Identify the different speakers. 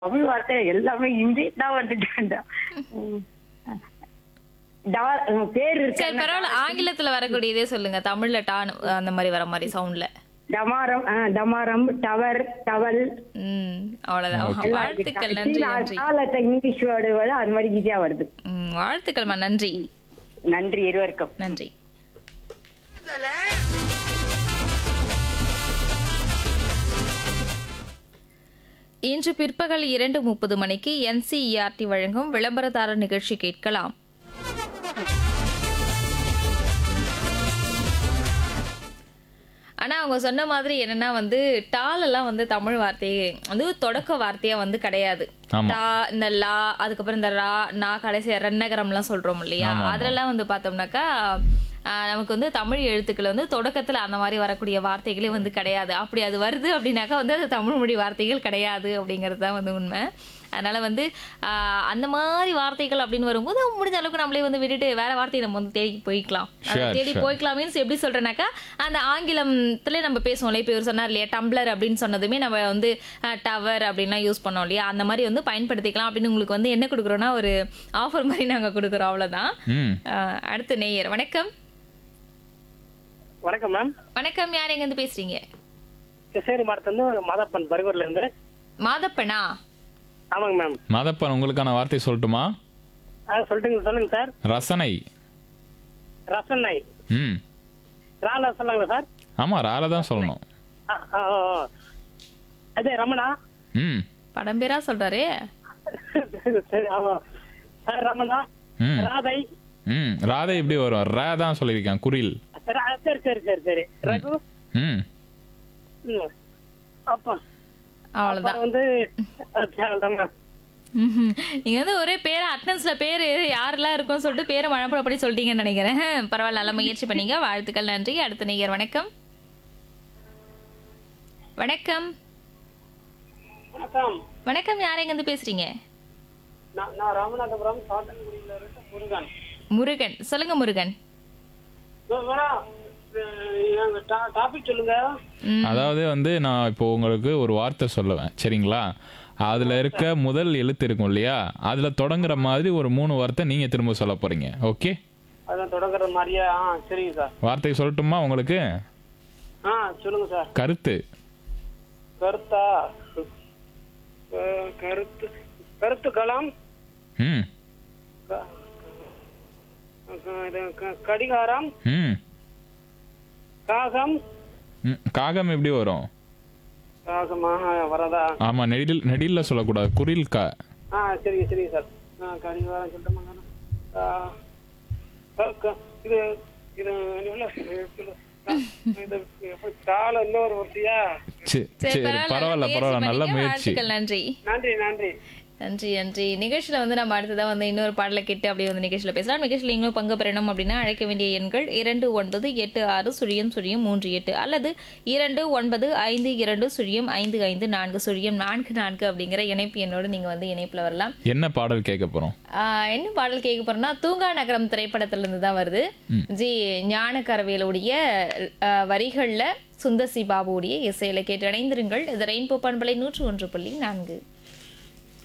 Speaker 1: தமிழ் வார்த்தை எல்லாமே இந்தி தான் வந்துட்டாண்டா பேர்
Speaker 2: சரி
Speaker 1: இருக்கு
Speaker 2: பரவாயில்ல ஆங்கிலத்துல வரக்கூடியதே சொல்லுங்க தமிழ்ல டான் அந்த மாதிரி வர மாதிரி சவுண்ட்ல
Speaker 1: டமாரம் ஆ, டமாரம் டவர் டவல்
Speaker 2: ம் அவ்வளவுதான்
Speaker 1: எல்லாம் இருக்கு.
Speaker 2: வாழ்த்துக்கள் நன்றி நன்றி
Speaker 1: காலத்தை இங்கிலீஷ் வேர்டு வேர்டு அது மாதிரி ஈஸியா வருது
Speaker 2: ம், வாழ்த்துக்கள்மா நன்றி
Speaker 1: நன்றி இருவருக்கும்
Speaker 2: நன்றி இன்று பிற்பகல் இரண்டு முப்பது மணிக்கு என்சிஇஆர்டி வழங்கும் விளம்பரதாரர் நிகழ்ச்சி கேட்கலாம் ஆனா அவங்க சொன்ன மாதிரி என்னன்னா வந்து டால் எல்லாம் வந்து தமிழ் வார்த்தையே வந்து தொடக்க வார்த்தையா வந்து கிடையாது
Speaker 3: ஆமா.
Speaker 2: டா இந்த லா அதுக்கப்புறம் இந்த ரா நா கடைசி ரென்னகரம்லாம் சொல்றோம் இல்லையா அதுலலாம் வந்து பார்த்தோம்னாக்கா ஆஹ், நமக்கு வந்து தமிழ் எழுத்துக்கள் வந்து தொடக்கத்துல அந்த மாதிரி வரக்கூடிய வார்த்தைகளே வந்து கிடையாது அப்படி அது வருது அப்படின்னாக்கா வந்து அது தமிழ் மொழி வார்த்தைகள் கிடையாது அப்படிங்கிறது தான் வந்து உண்மை அதனால வந்து ஆஹ், அந்த மாதிரி வார்த்தைகள் அப்படின்னு வரும்போது முடிஞ்ச அளவுக்கு நம்மளே வந்து விட்டுட்டு வேற வார்த்தையை நம்ம வந்து தேடி போய்க்கலாம் அதை
Speaker 3: Sure,
Speaker 2: தேடி
Speaker 3: sure.
Speaker 2: போய்க்கலாம் மீன்ஸ் எப்படி சொல்றேனாக்கா அந்த ஆங்கிலத்துல நம்ம பேசுவோம்ல இப்போ இவர் சொன்னார் இல்லையா டம்ளர் அப்படின்னு சொன்னதுமே நம்ம வந்து டவர் அப்படின்லாம் யூஸ் பண்ணோம் இல்லையா அந்த மாதிரி வந்து பயன்படுத்திக்கலாம் அப்படின்னு உங்களுக்கு வந்து என்ன கொடுக்குறோம்னா ஒரு ஆஃபர் மாதிரி நாங்க கொடுக்குறோம் அவ்வளவுதான்
Speaker 3: ம்
Speaker 2: ஆஹ், அடுத்த நேயர் வணக்கம்
Speaker 4: வணக்கம் மேம்
Speaker 2: வணக்கம் யார் எங்க இருந்து பேசுறீங்க
Speaker 4: கிருஷ்ணகிரி மாவட்டத்துலேருந்து மாதப்பன் பருகூர்ல இருந்து
Speaker 2: மாதப்பனா
Speaker 4: ஆமாங்க மேம்
Speaker 3: மதப்பன் உங்களுக்கான வார்த்தை சொல்லட்டுமா
Speaker 4: ஆ சொல்லுங்க சொல்லுங்க சார்
Speaker 3: ரசனை
Speaker 4: ரசனை
Speaker 3: ம்
Speaker 4: ராலா சொல்லாங்களா சார்
Speaker 3: ஆமா ரால தான் சொல்லணும்
Speaker 4: ஆ, ஆ, ஆ, ஆ. அதே ரமணா
Speaker 3: ம்
Speaker 2: படம் பேரா சொல்றாரு
Speaker 4: சரி ஆமா சார் ரமணா
Speaker 3: ம்
Speaker 4: ராதை
Speaker 3: ம் ராதை எப்படி வரும் ரா தான் சொல்லியிருக்கேன் குரில்
Speaker 4: ரா- சரி சரி சரி சரி ரகு
Speaker 3: ம்
Speaker 4: ம். அப்பா
Speaker 2: அவ்வளவுதான்
Speaker 4: அப்புறம் வந்து அவ்வளவுதான் மேம்
Speaker 2: ம்ஹும். நீங்க வந்து ஒரே பேர் அட்டன்ஸ்ல பேரு யாரெல்லாம் இருக்கும்னு சொல்லிட்டு பேரை மழப்படப்படி சொல்லிட்டீங்கன்னு நினைக்கிறேன் பரவாயில்ல நல்ல முயற்சி பண்ணீங்க வாழ்த்துக்கள் நன்றி அடுத்த நேயர் வணக்கம் வணக்கம்
Speaker 4: வணக்கம்
Speaker 2: வணக்கம் யார் எங்க இருந்து பேசுறீங்க
Speaker 4: நான் நான் ராமநாதபுரம் சாத்தன்குடியில இருந்து முருகன்
Speaker 2: முருகன் சொல்லுங்க முருகன்
Speaker 4: டாபிக் சொல்லுங்க
Speaker 2: ம்,
Speaker 3: அதாவது வந்து நான் இப்போ உங்களுக்கு ஒரு வார்த்தை சொல்லுவேன் சரிங்களா அதுல இருக்க முதல் எழுத்து இருக்கும் இல்லையா அதுல தொடங்குற மாதிரி ஒரு மூணு வார்த்தை நீங்க திரும்ப சொல்ல போறீங்க ஓகே
Speaker 4: அதான் தொடங்குற மாதிரியா ஆ சரிங்க சார்
Speaker 3: வார்த்தை சொல்லட்டுமா உங்களுக்கு
Speaker 4: ஆ சொல்லுங்க சார்
Speaker 3: கருத்து
Speaker 4: கருத்தா க- கருத்து கருத்து களம்
Speaker 3: ம்
Speaker 4: க- க- இது க- கடிகாரம்
Speaker 3: ம்
Speaker 4: காகம்
Speaker 3: ம். காகம் எப்படி வரும்
Speaker 4: காகமா வரதா
Speaker 3: ஆமா நெடில் நெடில்ல சொல்லக்கூடாது குரில் கா
Speaker 4: ஆ சரிங்க சரிங்க சார் ஆ கடிகாரம் சொல்லிட்டோமா ஆ, க- க- இது இது என்ன சொல்ல- இது எப்படி காலம் இன்னொரு ஒருத்தியா
Speaker 3: சரி
Speaker 2: சரி
Speaker 3: சரி
Speaker 2: பரவாயில்ல
Speaker 3: பரவாயில்ல
Speaker 2: நல்ல
Speaker 3: பரவாயில்ல நல்ல
Speaker 2: முயற்சி பண்ணீங்க.
Speaker 3: முயற்சி
Speaker 2: வாழ்த்துக்கள் நன்றி
Speaker 4: நன்றி நன்றி
Speaker 2: நன்றி நன்றி நிகழ்ச்சியில வந்து நம்ம அடுத்ததா வந்து இன்னொரு பாடலை கேட்டு அப்படியே வந்து நிகழ்ச்சியில பேசலாம் நிகழ்ச்சியில நீங்களும் பங்கு பெறணும் அப்படின்னா அழைக்க வேண்டிய எண்கள் இரண்டு ஒன்பது எட்டு ஆறு சுழியம் சுழியம் மூன்று எட்டு அல்லது இரண்டு ஒன்பது ஐந்து இரண்டு சுழியம் ஐந்து ஐந்து நான்கு சுழியம் நான்கு நான்கு அப்படிங்கிற இணைப்பு எண்ணோடு நீங்க வந்து இணைப்புல வரலாம்
Speaker 3: என்ன பாடல் கேட்க போறோம்
Speaker 2: ஆஹ் என்ன பாடல் கேட்க போறோம்னா தூங்கா நகரம் திரைப்படத்துல இருந்து தான் வருது ஜி ஞானக்கரவேலுடைய ஆஹ், வரிகள்ல சுந்தசி பாபுவுடைய இசையில கேட்டு இணைந்திருங்கள் இது ரெயின்போ பண்பலை நூற்று ஒன்று புள்ளி நான்கு